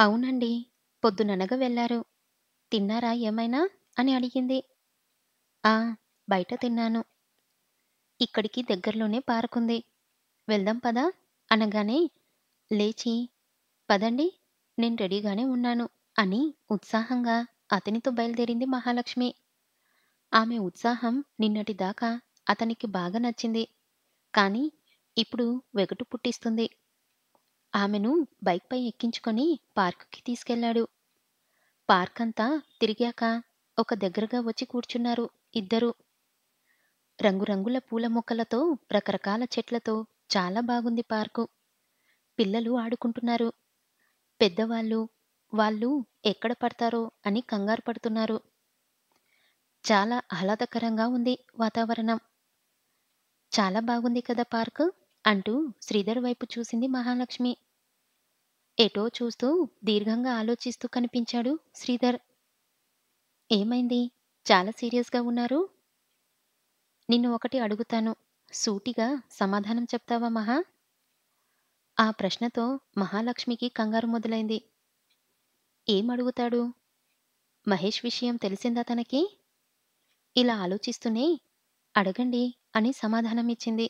అవునండి. పొద్దుననగా వెళ్లారు. తిన్నారా ఏమైనా? అని అడిగింది. ఆ! బయట తిన్నాను. ఇక్కడికి దగ్గరలోనే పార్కుంది. వెళ్దాం పదా! అనగానే లేచి పదండి నేను రెడీగానే ఉన్నాను అని ఉత్సాహంగా అతనితో బయలుదేరింది మహాలక్ష్మి. ఆమె ఉత్సాహం నిన్నటిదాకా అతనికి బాగా నచ్చింది. కానీ ఇప్పుడు వెగటు పుట్టిస్తుంది. ఆమెను బైక్‌పై ఎక్కించుకొని పార్కుకి తీసుకెళ్ళాడు. పార్కంతా తిరిగాక ఒక దగ్గరగా వచ్చి కూర్చున్నారు ఇద్దరూ. రంగురంగుల పూల మొక్కలతో, రకరకాల చెట్లతో చాలా బాగుంది పార్కు. పిల్లలు ఆడుకుంటున్నారు. పెద్దవాళ్ళు, వాళ్ళు ఎక్కడ పడతారో అని కంగారు పడుతున్నారు. చాలా ఆహ్లాదకరంగా ఉంది వాతావరణం. చాలా బాగుంది కదా పార్కు అంటూ శ్రీధర్ వైపు చూసింది మహాలక్ష్మి. ఎటో చూస్తూ దీర్ఘంగా ఆలోచిస్తూ కనిపించాడు శ్రీధర్. ఏమైంది? చాలా సీరియస్‌గా ఉన్నారు? నిన్ను ఒకటి అడుగుతాను. సూటిగా సమాధానం చెప్తావా మహా? ఆ ప్రశ్నతో మహాలక్ష్మికి కంగారు మొదలైంది. ఏం అడుగుతాడు? మహేష్ విషయం తెలిసిందా తనకి? ఇలా ఆలోచిస్తూనే అడగండి అని సమాధానమిచ్చింది.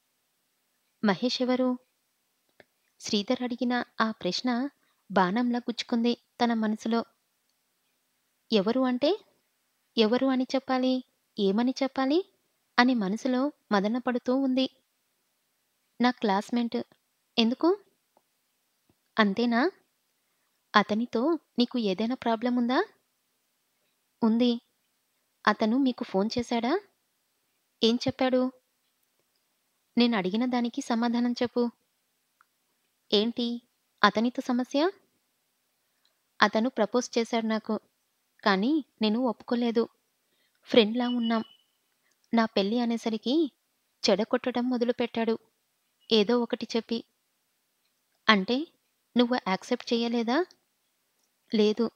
మహేష్ ఎవరు? శ్రీధర్ అడిగిన ఆ ప్రశ్న బాణంలా గుచ్చుకుంది తన మనసులో. ఎవరు అంటే? ఎవరు అని చెప్పాలి? ఏమని చెప్పాలి? అని మనసులో మదనపడుతూ ఉంది. నా క్లాస్‌మేట్. ఎందుకు? అంతేనా? అతనితో నీకు ఏదైనా ప్రాబ్లమ్ ఉందా? ఉంది. అతను మీకు ఫోన్ చేశాడా? ఏం చెప్పాడు? నేనడిగిన దానికి సమాధానం చెప్పు. ఏంటి? అతనితో సమస్య? అతను ప్రపోజ్ చేశాడు నాకు. కానీ నేను ఒప్పుకోలేదు. ఫ్రెండ్‌లా ఉన్నాం. నా పెళ్లి అనేసరికి చెడగొట్టడం మొదలుపెట్టాడు. ఏదో ఒకటి చెప్పి. అంటే నువ్వు యాక్సెప్ట్ చెయ్యలేదా? లేదు.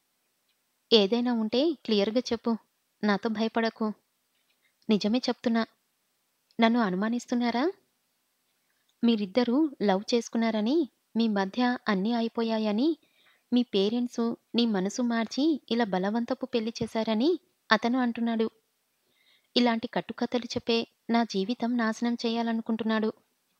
ఏదైనా ఉంటే క్లియర్‌గా చెప్పు. నాతో భయపడకు. నిజమే చెప్తున్నా. నన్ను అనుమానిస్తున్నారా? మీరిద్దరూ లవ్ చేసుకున్నారని, మీ మధ్య అన్నీ అయిపోయాయని, మీ పేరెంట్సు నీ మనసు మార్చి ఇలా బలవంతపు పెళ్లి చేశారని అతను అంటున్నాడు. ఇలాంటి కట్టుకథలు చెప్పే నా జీవితం నాశనం చేయాలనుకుంటున్నాడు.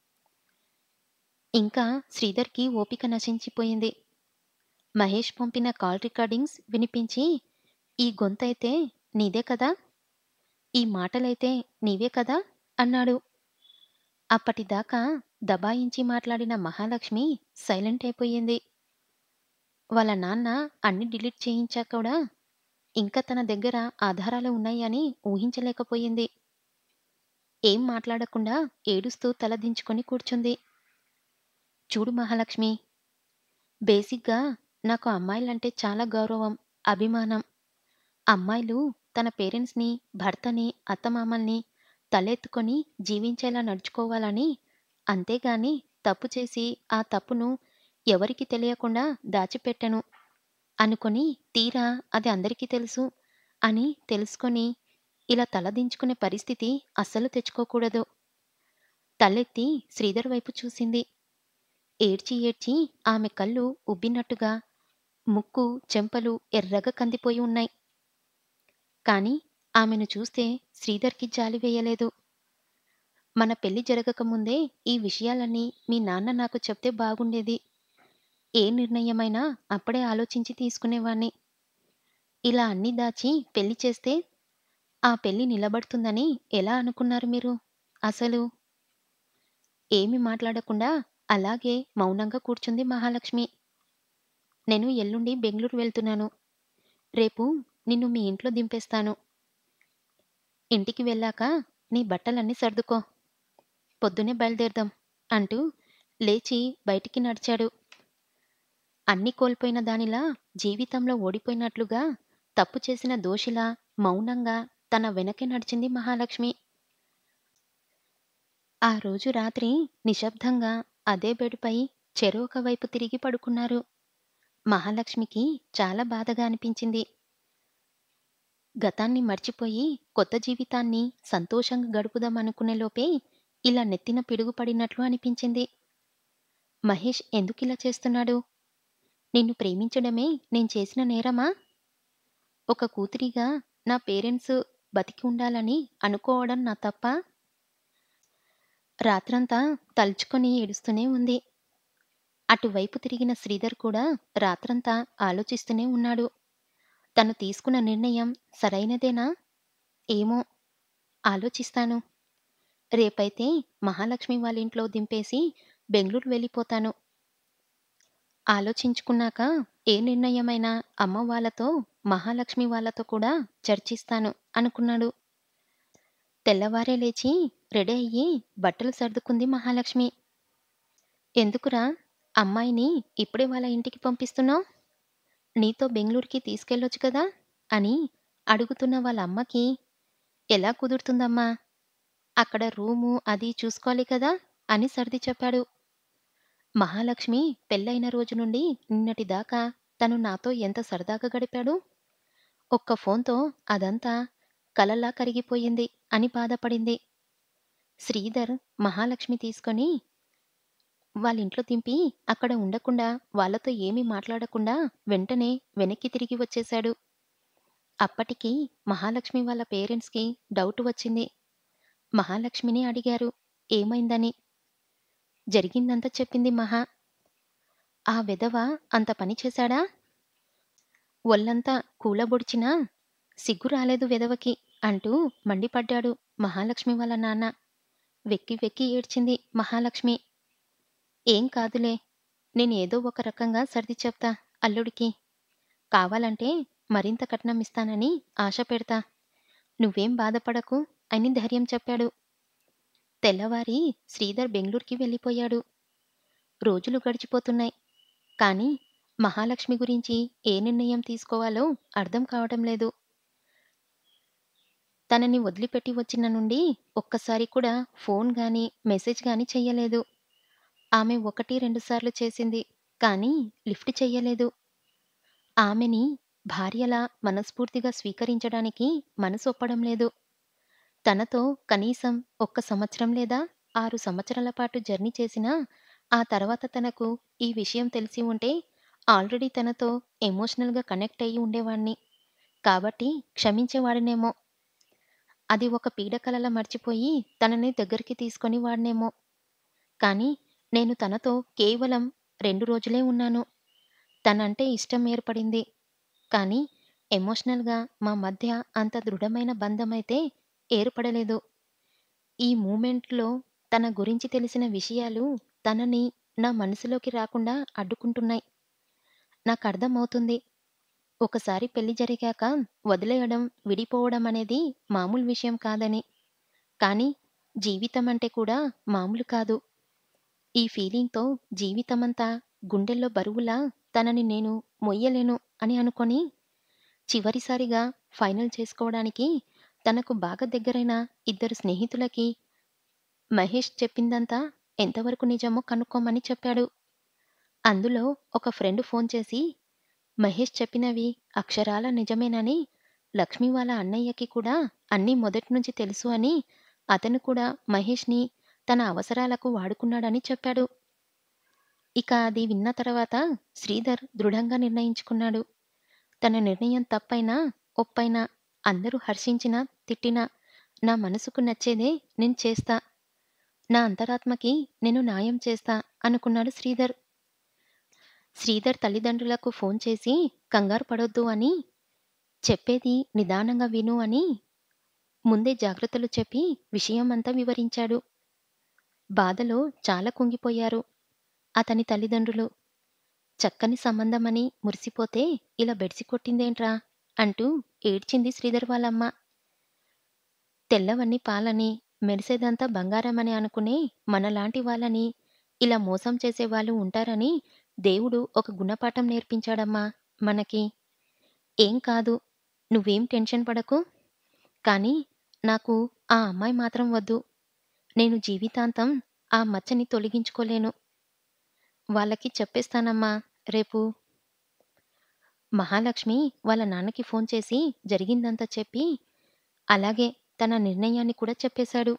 ఇంకా శ్రీధర్‌కి ఓపిక నశించిపోయింది. మహేష్ పంపిన కాల్ రికార్డింగ్స్ వినిపించి ఈ గొంతైతే నీదే కదా! ఈ మాటలైతే నీవే కదా! అన్నాడు. అప్పటిదాకా దబాయించి మాట్లాడిన మహాలక్ష్మి సైలెంట్ అయిపోయింది. వాళ్ళ నాన్న అన్నీ డిలీట్ చేయించాక కూడా ఇంకా తన దగ్గర ఆధారాలు ఉన్నాయని ఊహించలేకపోయింది. ఏం మాట్లాడకుండా ఏడుస్తూ తల దించుకొని కూర్చుంది. చూడు మహాలక్ష్మి. బేసిక్‌గా నాకు అమ్మాయిలంటే చాలా గౌరవం, అభిమానం. అమ్మాయిలు తన పేరెంట్స్‌ని, భర్తని, అత్తమామల్ని తలెత్తుకొని జీవించేలా నడుచుకోవాలని, అంతేగాని తప్పు చేసి ఆ తప్పును ఎవరికీ తెలియకుండా దాచిపెట్టను అనుకొని తీరా అది అందరికీ తెలుసు అని తెలుసుకొని ఇలా తలదించుకునే పరిస్థితి అస్సలు తెచ్చుకోకూడదు. తలెత్తి శ్రీధర్ వైపు చూసింది. ఏడ్చి ఏడ్చి ఆమె కళ్ళు ఉబ్బినట్టుగా, ముక్కు, చెంపలు ఎర్రగా కందిపోయి ఉన్నాయి. కానీ ఆమెను చూస్తే శ్రీధర్‌కి జాలి వేయలేదు. మన పెళ్లి జరగకముందే ఈ విషయాలన్నీ మీ నాన్న నాకు చెప్తే బాగుండేది. ఏ నిర్ణయమైనా అప్పుడే ఆలోచించి తీసుకునేవాణ్ణి. ఇలా అన్నీ దాచి పెళ్లి చేస్తే ఆ పెళ్లి నిలబడుతుందని ఎలా అనుకున్నారు మీరు అసలు? ఏమీ మాట్లాడకుండా అలాగే మౌనంగా కూర్చుంది మహాలక్ష్మి. నేను ఎల్లుండి బెంగుళూరు వెళ్తున్నాను. రేపు నిన్ను మీ ఇంట్లో దింపేస్తాను. ఇంటికి వెళ్ళాక నీ బట్టలన్నీ సర్దుకో. పొద్దున్నే బయలుదేరదాం అంటూ లేచి బయటికి నడిచాడు. అన్నీ కోల్పోయిన దానిలా, జీవితంలో ఓడిపోయినట్లుగా, తప్పు చేసిన దోషిలా మౌనంగా తన వెనకే నడిచింది మహాలక్ష్మి. ఆ రోజు రాత్రి నిశ్శబ్దంగా అదే బెడ్‌పై చెరొక వైపు తిరిగి పడుకున్నారు. మహాలక్ష్మికి చాలా బాధగా అనిపించింది. గతాన్ని మర్చిపోయి కొత్త జీవితాన్ని సంతోషంగా గడుపుదాం అనుకునే లోపే ఇలా నెత్తిన పిడుగు పడినట్లు అనిపించింది. మహేష్ ఎందుకిలా చేస్తున్నాడు? నిన్ను ప్రేమించడమే నేను చేసిన నేరమా? ఒక కూతురిగా నా పేరెంట్స్ బతికి ఉండాలని అనుకోవడం నా తప్పా? రాత్రంతా తలుచుకొని ఏడుస్తూనే ఉంది. అటువైపు తిరిగిన శ్రీధర్ కూడా రాత్రంతా ఆలోచిస్తూనే ఉన్నాడు. తను తీసుకున్న నిర్ణయం సరైనదేనా? ఏమో! ఆలోచిస్తాను. రేపైతే మహాలక్ష్మి వాళ్ళింట్లో దింపేసి బెంగుళూరు వెళ్ళిపోతాను. ఆలోచించుకున్నాక ఏ నిర్ణయమైనా అమ్మ వాళ్ళతో, మహాలక్ష్మి వాళ్ళతో కూడా చర్చిస్తాను అనుకున్నాడు. తెల్లవారే లేచి రెడీ అయ్యి బట్టలు సర్దుకుంది మహాలక్ష్మి. ఎందుకురా అమ్మాయిని ఇప్పుడే వాళ్ళ ఇంటికి పంపిస్తున్నావ్? నీతో బెంగుళూరుకి తీసుకెళ్ళొచ్చు కదా? అని అడుగుతున్న వాళ్ళ అమ్మకి ఎలా కుదురుతుందమ్మా? అక్కడ రూము అది చూసుకోవాలి కదా అని సర్ది చెప్పాడు. మహాలక్ష్మి పెళ్ళైన రోజు నుండి నిన్నటిదాకా తను నాతో ఎంత సరదాగా గడిపాడు. ఒక్క ఫోన్‌తో అదంతా కలలా కరిగిపోయింది అని బాధపడింది. శ్రీధర్ మహాలక్ష్మి తీసుకొని వాళ్ళింట్లో దింపి అక్కడ ఉండకుండా వాళ్ళతో ఏమీ మాట్లాడకుండా వెంటనే వెనక్కి తిరిగి వచ్చేశాడు. అప్పటికి మహాలక్ష్మి వాళ్ళ పేరెంట్స్‌కి డౌట్ వచ్చింది. మహాలక్ష్మిని అడిగారు ఏమైందని. జరిగిందంతా చెప్పింది మహా. ఆ వెధవ అంత పని చేశాడా? ఒళ్ళంతా కూలబొడిచినా సిగ్గు రాలేదు వెధవకి అంటూ మండిపడ్డాడు మహాలక్ష్మి వాళ్ళ నాన్న. వెక్కి వెక్కి ఏడ్చింది మహాలక్ష్మి. ఏం కాదులే. నేనేదో ఒక రకంగా సర్ది చెప్తా అల్లుడికి. కావాలంటే మరింత కట్నం ఇస్తానని ఆశ పెడతా. నువ్వేం బాధపడకు అని ధైర్యం చెప్పాడు. తెల్లవారి శ్రీధర్ బెంగుళూరుకి వెళ్ళిపోయాడు. రోజులు గడిచిపోతున్నాయి. కానీ మహాలక్ష్మి గురించి ఏ నిర్ణయం తీసుకోవాలో అర్థం కావడం లేదు. తనని వదిలిపెట్టి వచ్చిన నుండి ఒక్కసారి కూడా ఫోన్ గానీ, మెసేజ్ గానీ చెయ్యలేదు. ఆమె ఒకటి రెండుసార్లు చేసింది. కానీ లిఫ్ట్ చెయ్యలేదు. ఆమెని భార్యలా మనస్ఫూర్తిగా స్వీకరించడానికి మనసొప్పడం లేదు. తనతో కనీసం ఒక్క సంవత్సరం లేదా ఆరు సంవత్సరాల పాటు జర్నీ చేసినా ఆ తర్వాత తనకు ఈ విషయం తెలిసి ఉంటే ఆల్రెడీ తనతో ఎమోషనల్‌గా కనెక్ట్ అయ్యి ఉండేవాణ్ణి. కాబట్టి క్షమించేవాడినేమో. అది ఒక పీడకలలా మర్చిపోయి తనని దగ్గరికి తీసుకొని వాడినేమో. కానీ నేను తనతో కేవలం రెండు రోజులే ఉన్నాను. తనంటే ఇష్టం ఏర్పడింది. కానీ ఎమోషనల్‌గా మా మధ్య అంత దృఢమైన బంధమైతే ఏర్పడలేదు. ఈ మూమెంట్‌లో తన గురించి తెలిసిన విషయాలు తనని నా మనసులోకి రాకుండా అడ్డుకుంటున్నాయి. నాకర్థమవుతుంది. ఒకసారి పెళ్లి జరిగాక వదిలేయడం, విడిపోవడం అనేది మామూలు విషయం కాదని. కానీ జీవితమంటే కూడా మామూలు కాదు. ఈ ఫీలింగ్‌తో జీవితమంతా గుండెల్లో బరువులా తనని నేను మొయ్యలేను అని అనుకొని చివరిసారిగా ఫైనల్ చేసుకోవడానికి తనకు బాగా దగ్గరైన ఇద్దరు స్నేహితులకి మహేష్ చెప్పిందంతా ఎంతవరకు నిజమో కనుక్కోమని చెప్పాడు. అందులో ఒక ఫ్రెండ్ ఫోన్ చేసి మహేష్ చెప్పినవి అక్షరాల నిజమేనని, లక్ష్మి వాళ్ళ అన్నయ్యకి కూడా అన్నీ మొదట్నుంచి తెలుసు అని, అతను కూడా మహేష్‌ని తన అవసరాలకు వాడుకున్నాడని చెప్పాడు. ఇక అది విన్న తర్వాత శ్రీధర్ దృఢంగా నిర్ణయించుకున్నాడు. తన నిర్ణయం తప్పైనా, ఒప్పైనా అందరూ హర్షించినా, తిట్టినా నా మనసుకు నచ్చేదే నేను చేస్తా. నా అంతరాత్మకి నేను న్యాయం చేస్తా అనుకున్నాడు శ్రీధర్. శ్రీధర్ తల్లిదండ్రులకు ఫోన్ చేసి కంగారు పడొద్దు అని, చెప్పేది నిదానంగా విను అని ముందే జాగ్రత్తలు చెప్పి విషయమంతా వివరించాడు. బాధలో చాలా కుంగిపోయారు అతని తల్లిదండ్రులు. చక్కని సంబంధమని మురిసిపోతే ఇలా బెడిసి కొట్టిందేంట్రా అంటూ ఏడ్చింది శ్రీధర్ వాళ్ళమ్మ. తెల్లవన్నీ పాలని, మెరిసేదంతా బంగారమని అనుకునే మనలాంటి వాళ్ళని ఇలా మోసం చేసేవాళ్ళు ఉంటారని దేవుడు ఒక గుణపాఠం నేర్పించాడమ్మా మనకి. ఏం కాదు. నువ్వేం టెన్షన్ పడకు. కానీ నాకు ఆ అమ్మాయి మాత్రం వద్దు. నేను జీవితాంతం ఆ మచ్చని తొలగించుకోలేను. వాళ్ళకి చెప్పేస్తానమ్మా రేపు. మహాలక్ష్మి వాళ్ళ నాన్నకి ఫోన్ చేసి జరిగిందంతా చెప్పి, అలాగే తన నిర్ణయాన్ని కూడా చెప్పేశాడు.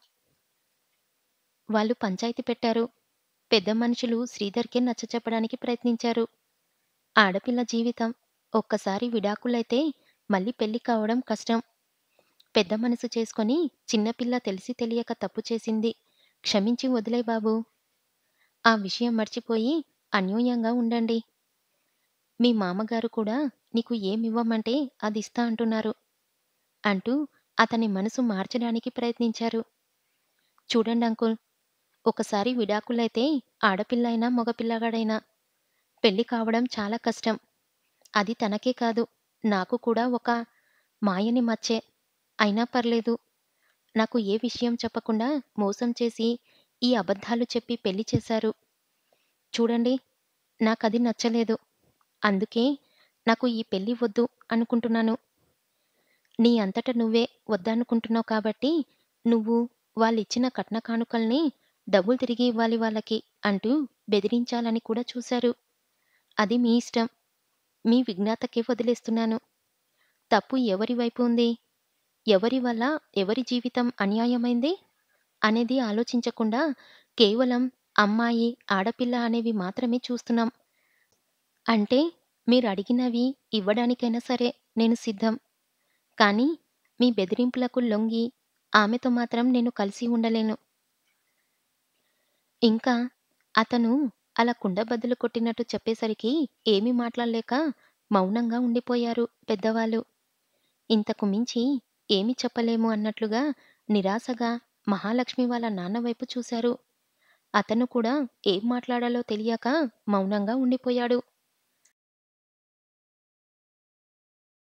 వాళ్ళు పంచాయితీ పెట్టారు. పెద్ద మనుషులు శ్రీధర్‌కే నచ్చచెప్పడానికి ప్రయత్నించారు. ఆడపిల్ల జీవితం. ఒక్కసారి విడాకులైతే మళ్ళీ పెళ్లి కావడం కష్టం. పెద్ద మనసు చేసుకొని చిన్నపిల్ల తెలిసి తెలియక తప్పు చేసింది. క్షమించి వదిలేయ్ బాబూ. ఆ విషయం మర్చిపోయి అన్యోన్యంగా ఉండండి. మీ మామగారు కూడా నీకు ఏమివ్వమంటే అదిస్తా అంటున్నారు. అంటూ అతని మనసు మార్చడానికి ప్రయత్నించారు. చూడండి అంకుల్ ఒకసారి విడాకులైతే ఆడపిల్లైనా, మగ పిల్లగాడైనా పెళ్లి కావడం చాలా కష్టం. అది తనకే కాదు నాకు కూడా ఒక మాయని మచ్చే. అయినా పర్లేదు. నాకు ఏ విషయం చెప్పకుండా మోసం చేసి ఈ అబద్ధాలు చెప్పి పెళ్లి చేశారు. చూడండి నాకది నచ్చలేదు. అందుకే నాకు ఈ పెళ్లి వద్దు అనుకుంటున్నాను. నీ అంతట నువ్వే వద్దనుకుంటున్నావు కాబట్టి నువ్వు వాళ్ళిచ్చిన కట్న కానుకల్ని డబ్బులు తిరిగి ఇవ్వాలి వాళ్ళకి అంటూ బెదిరించాలని కూడా చూశారు. అది మీ ఇష్టం. మీ విజ్ఞతకే వదిలేస్తున్నాను. తప్పు ఎవరి వైపు ఉంది? ఎవరి వల్ల ఎవరి జీవితం అన్యాయమైంది? అనేది ఆలోచించకుండా కేవలం అమ్మాయి, ఆడపిల్ల అనేవి మాత్రమే చూస్తున్నాం. అంటే మీరడిగినవి ఇవ్వడానికైనా సరే నేను సిద్ధం. కానీ మీ బెదిరింపులకు లొంగి ఆమెతో మాత్రం నేను కలిసి ఉండలేను. ఇంకా అతను అలా కుండబద్దలు కొట్టినట్టు చెప్పేసరికి ఏమీ మాట్లాడలేక మౌనంగా ఉండిపోయారు పెద్దవాళ్ళు. ఇంతకు మించి ఏమీ చెప్పలేము అన్నట్లుగా నిరాశగా మహాలక్ష్మి వాళ్ళ నాన్న వైపు చూశారు. అతను కూడా ఏం మాట్లాడాలో తెలియక మౌనంగా ఉండిపోయాడు.